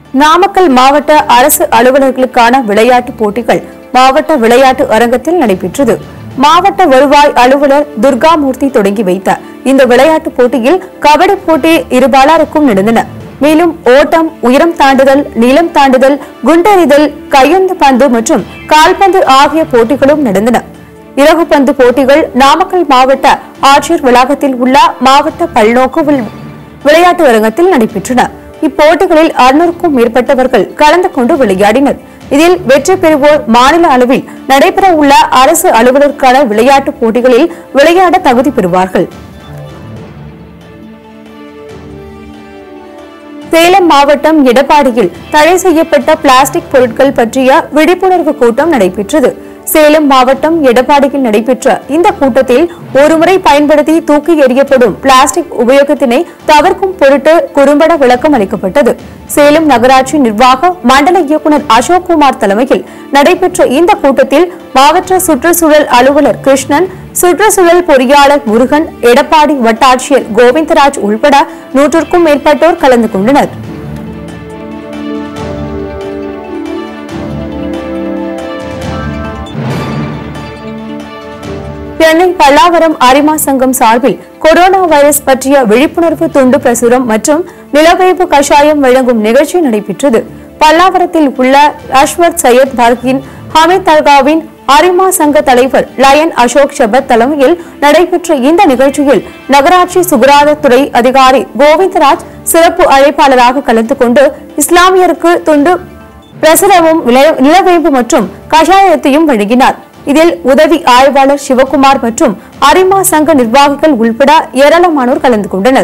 நாமக்கல் மாவட்ட அரசு அலுவலர்களுக்கான விளையாட்டுப் போட்டிகள் மாவட்ட விளையாட்டு அரங்கத்தில் நடைபெற்றது மாவட்ட வருவாய் அலுவலர் துர்காமூர்த்தி தொடங்கி வைத்தார் இந்த விளையாட்டுப் போட்டியில் கபடி போட்டி இருபாலாருக்கும் நடந்தன மேலும் ஓட்டம் உயரம் தாண்டுதல் நீளம் தாண்டுதல் குண்டெறிதல் கையொந்து பந்து மற்றும் கால்பந்து ஆகிய போட்டிகளும் நடந்தன இறகுப்பந்து போட்டிகள் நாமக்கல் மாவட்ட ஆட்சியர் வளாகத்தில் உள்ள மாவட்ட பல்நோக்கு வில்- விளையாட்டு அரங்கத்தில் நடைபெற்றன இப்போட்டிகளில் அறுநூறுக்கும் மேற்பட்டவர்கள் கலந்து கொண்டு விளையாடினர் இதில் வெற்றி பெறுவோர் மாநில அளவில் நடைபெற உள்ள அரசு அலுவலருக்கான விளையாட்டுப் போட்டிகளில் விளையாட தகுதி பெறுவார்கள் சேலம் மாவட்டம் எடப்பாடியில் தடை செய்யப்பட்ட பிளாஸ்டிக் பொருட்கள் பற்றிய விழிப்புணர்வு கூட்டம் நடைபெற்றது சேலம் மாவட்டம் எடப்பாடியில் நடைபெற்ற இந்த கூட்டத்தில் ஒருமுறை பயன்படுத்தி தூக்கி எறியப்படும் பிளாஸ்டிக் உபயோகத்தினை தவிர்க்கும் பொருட்டு குறும்பட விளக்கம் அளிக்கப்பட்டது சேலம் நகராட்சி நிர்வாக மண்டல இயக்குநர் அசோக்குமார் தலைமையில் நடைபெற்ற இந்த கூட்டத்தில் மாவட்ட சுற்றுச்சூழல் அலுவலர் கிருஷ்ணன் சுற்றுச்சூழல் பொறியாளர் முருகன் எடப்பாடி வட்டாட்சியர் கோவிந்தராஜ் உள்பட நூற்றுக்கும் மேற்பட்டோர் கலந்து கொண்டனர் சென்னை பல்லாவரம் அரிமா சங்கம் சார்பில் கொரோனா வைரஸ் பற்றிய விழிப்புணர்வு துண்டு பிரசுரம் மற்றும் நிலவேம்பு கஷாயம் வழங்கும் நிகழ்ச்சி நடைபெற்றது பல்லாவரத்தில் உள்ள அஷ்வத் சையத் பர்கின் ஹமீத் தல்காவின் அரிமா சங்க தலைவர் லயன் அசோக் ஷபத் தலைமையில் நடைபெற்ற இந்த நிகழ்ச்சியில் நகராட்சி சுகாதாரத்துறை அதிகாரி கோவிந்தராஜ் சிறப்பு அழைப்பாளராக கலந்து கொண்டு இஸ்லாமியருக்கு துண்டு பிரசுரமும் நில- நிலவேம்பு மற்றும் கஷாயத்தையும் வழங்கினார் இதில் உதவி ஆய்வாளர் சிவகுமார் மற்றும் அரிமா சங்க நிர்வாகிகள் உள்பட ஏராளமானோர் கலந்து கொண்டனர்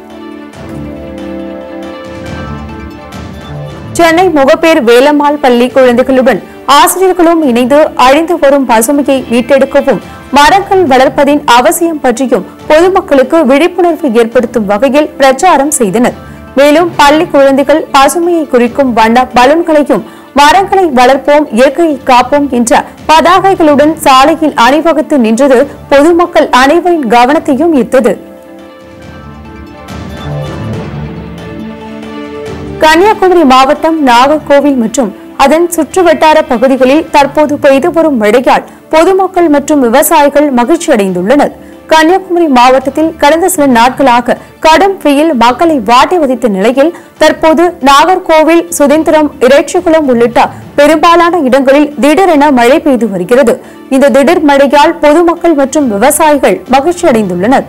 சென்னை முகப்பேர் வேலம்மாள் பள்ளி குழந்தைகளுடன் ஆசிரியர்களும் இணைந்து அழிந்து வரும் பசுமையை மீட்டெடுக்கவும் மரங்கள் வளர்ப்பதின் அவசியம் பற்றியும் பொதுமக்களுக்கு விழிப்புணர்வு ஏற்படுத்தும் வகையில் பிரச்சாரம் செய்தனர் மேலும் பள்ளி குழந்தைகள் பசுமையை குறிக்கும் வண்ண பலூன்களையும் மரங்களை வளர்ப்போம் இயற்கையை காப்போம் என்ற பதாகைகளுடன் சாலையில் அணிவகுத்து நின்றது பொதுமக்கள் அனைவரின் கவனத்தையும் ஈர்த்தது கன்னியாகுமரி மாவட்டம் நாகர்கோவில் மற்றும் அதன் சுற்றுவட்டார பகுதிகளில் தற்போது பெய்து வரும் மழையால் பொதுமக்கள் மற்றும் விவசாயிகள் மகிழ்ச்சி அடைந்துள்ளனர் கன்னியாகுமரி மாவட்டத்தில் கடந்த சில நாட்களாக கடும் வெயில் மக்களை வாட்டி வதைத்த நிலையில் தற்போது நாகர்கோவில் சுதந்திரம் இறைச்சிக்குளம் உள்ளிட்ட பெரும்பாலான இடங்களில் திடீரென மழை பெய்து வருகிறது இந்த திடீர் மழையால் பொதுமக்கள் மற்றும் விவசாயிகள் மகிழ்ச்சி அடைந்துள்ளனர்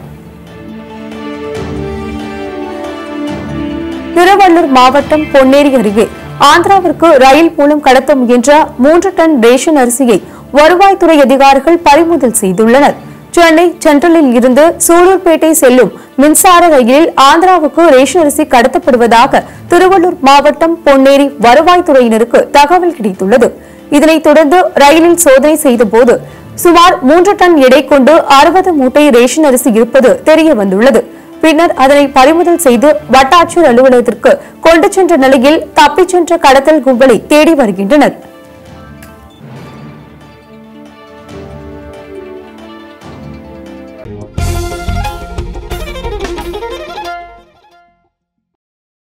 திருவள்ளூர் மாவட்டம் பொன்னேரி அருகே ஆந்திராவிற்கு ரயில் மூலம் கடத்த முயன்ற மூன்று டன் ரேஷன் அரிசியை வருவாய்த்துறை அதிகாரிகள் பறிமுதல் செய்துள்ளனர் சென்னை சென்ட்ரலில் இருந்து சூலூர்பேட்டை செல்லும் மின்சார ரயிலில் ஆந்திராவுக்கு ரேஷன் அரிசி கடத்தப்படுவதாக திருவள்ளூர் மாவட்டம் பொன்னேரி வருவாய்த்துறையினருக்கு தகவல் கிடைத்துள்ளது இதனைத் தொடர்ந்து ரயிலில் சோதனை செய்தபோது சுமார் மூன்று டன் எடை கொண்டு அறுபது மூட்டை ரேஷன் அரிசி இருப்பது தெரிய வந்துள்ளது பின்னர் அதனை பறிமுதல் செய்து வட்டாட்சியர் அலுவலகத்திற்கு கொண்டு சென்ற நிலையில் தப்பிச் சென்ற கடத்தல் கும்பலை தேடி வருகின்றனர்